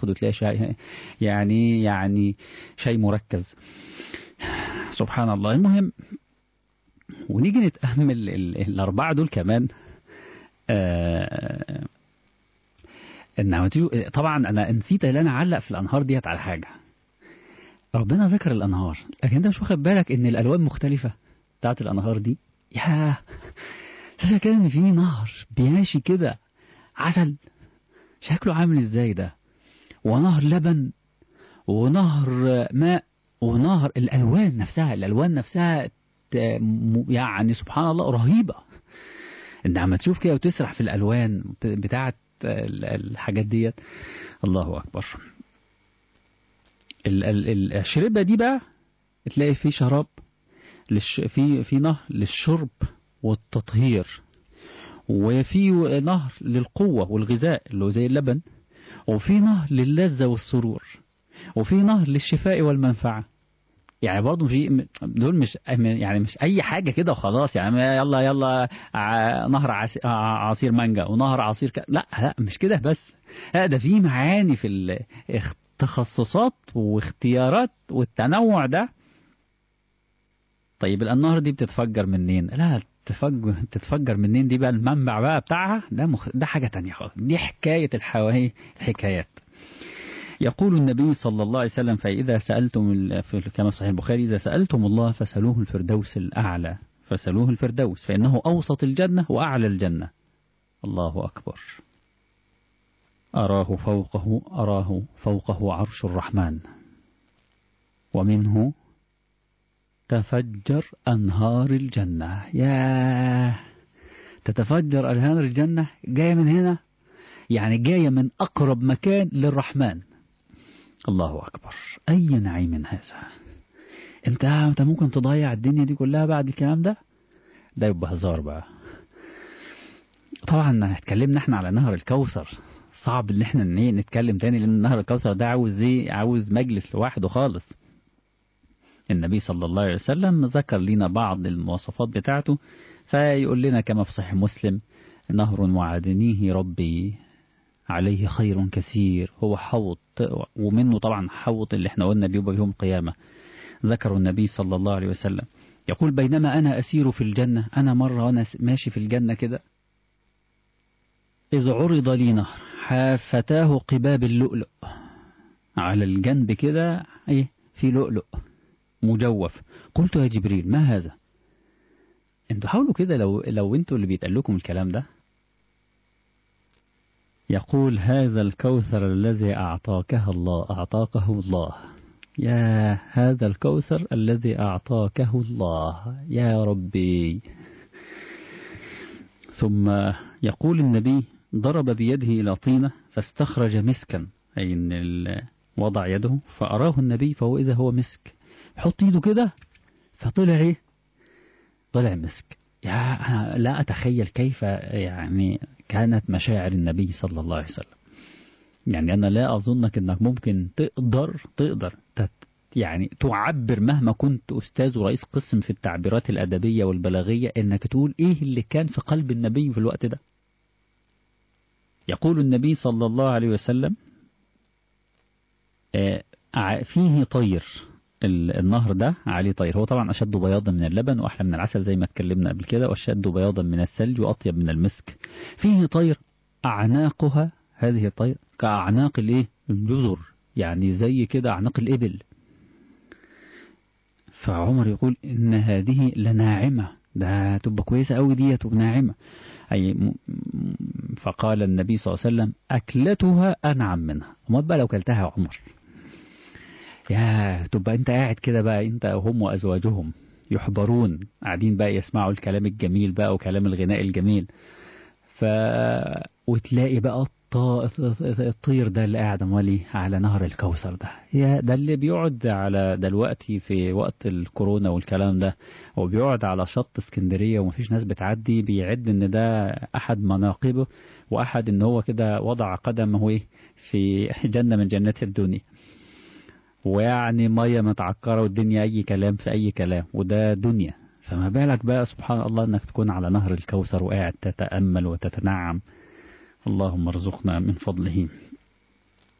اسود وتلاقي شاي يعني يعني شاي مركز سبحان الله المهم ونيجي نتأمل الأربعة دول كمان آه طبعا أنا نسيت ان أنا أعلق في الأنهار ديت على حاجة ربنا ذكر الأنهار لكن أنت مش واخد بالك إن الألوان مختلفة بتاعت الأنهار دي يا تخيل كده إن في نهر بيمشي كده عسل شكله عامل إزاي ده ونهر لبن ونهر ماء ونهر الألوان نفسها الألوان نفسها يعني سبحان الله رهيبة انت عم تشوف كده وتسرح في الألوان بتاعت الحاجات ديت الله أكبر الشربة دي بقى تلاقي في شراب للش في في نهر للشرب والتطهير وفي نهر للقوة والغذاء اللي هو زي اللبن وفي نهر للذة والسرور وفي نهر للشفاء والمنفعة يعني برضه مش دول مش يعني مش اي حاجه كده وخلاص يعني يلا يلا نهر عصير مانجا ونهر عصير ك... لا لا مش كده بس لا ده في معاني في التخصصات واختيارات والتنوع ده طيب الانهار دي بتتفجر منين لا تفجر تتفجر منين دي بقى المنبع بقى بتاعها ده مخ... ده حاجه تانية خالص دي حكايه الحواهي الحكايات يقول النبي صلى الله عليه وسلم فإذا سألتم كما في صحيح البخاري إذا سألتم الله فسألوه الفردوس الأعلى فسألوه الفردوس فإنه أوسط الجنة وأعلى الجنة الله أكبر أراه فوقه أراه فوقه عرش الرحمن ومنه تفجر أنهار الجنة يا تتفجر أنهار الجنة جاية من هنا يعني جاية من أقرب مكان للرحمن الله أكبر أي نعيم هذا انت انت ممكن تضيع الدنيا دي كلها بعد الكلام ده ده يبقى هزار بقى طبعا اتكلمنا احنا على نهر الكوثر صعب ان احنا نتكلم تاني لان نهر الكوثر ده عاوز ايه عاوز مجلس لوحده خالص النبي صلى الله عليه وسلم ذكر لنا بعض المواصفات بتاعته فيقول لنا كما في صحيح مسلم نهر وعدنيه ربي عليه خير كثير هو حوض ومنه طبعا حوض اللي احنا قلنا بيبقى يوم القيامة ذكر النبي صلى الله عليه وسلم يقول بينما أنا أسير في الجنة أنا مرة وأنا ماشي في الجنة كده إذ عرض لي نهر حافتاه قباب اللؤلؤ على الجنب كده ايه في لؤلؤ مجوف قلت يا جبريل ما هذا انتوا حاولوا كده لو لو انتوا اللي بيتقال لكم الكلام ده يقول هذا الكوثر الذي أعطاكه الله أعطاكه الله يا هذا الكوثر الذي أعطاكه الله يا ربي ثم يقول النبي ضرب بيده إلى طينة فاستخرج مسكا أي إن وضع يده فأراه النبي فهو إذا هو مسك حط يده كده فطلع إيه طلع مسك يا لا أتخيل كيف يعني كانت مشاعر النبي صلى الله عليه وسلم يعني أنا لا أظنك أنك ممكن تقدر تقدر يعني تعبر مهما كنت أستاذ ورئيس قسم في التعبيرات الأدبية والبلاغية أنك تقول إيه اللي كان في قلب النبي في الوقت ده يقول النبي صلى الله عليه وسلم فيه طير النهر ده عليه طير هو طبعا أشد بياضا من اللبن وأحلى من العسل زي ما اتكلمنا قبل كده وأشد بياضا من الثلج وأطيب من المسك فيه طير أعناقها هذه الطير كأعناق الايه الجزر يعني زي كده أعناق الإبل فعمر يقول إن هذه لناعمة ده تبقى كويسة قوي ديت وناعمة أي فقال النبي صلى الله عليه وسلم أكلتها أنعم منها وما بقى لو كلتها يا عمر يا تبقى انت قاعد كده بقى انت هم وازواجهم يحضرون قاعدين بقى يسمعوا الكلام الجميل بقى وكلام الغناء الجميل ف وتلاقي بقى الطير ده اللي قاعد مالي على نهر الكوثر ده يا ده اللي بيقعد على دلوقتي في وقت الكورونا والكلام ده وبيقعد على شط اسكندريه ومفيش ناس بتعدي بيعد ان ده احد مناقبه واحد ان هو كده وضع قدمه ايه في جنه من جنات الدنيا ويعني مية متعكرة والدنيا أي كلام في أي كلام وده دنيا فما بالك بقى سبحان الله أنك تكون على نهر الكوثر وقاعد تتأمل وتتنعم اللهم ارزقنا من فضله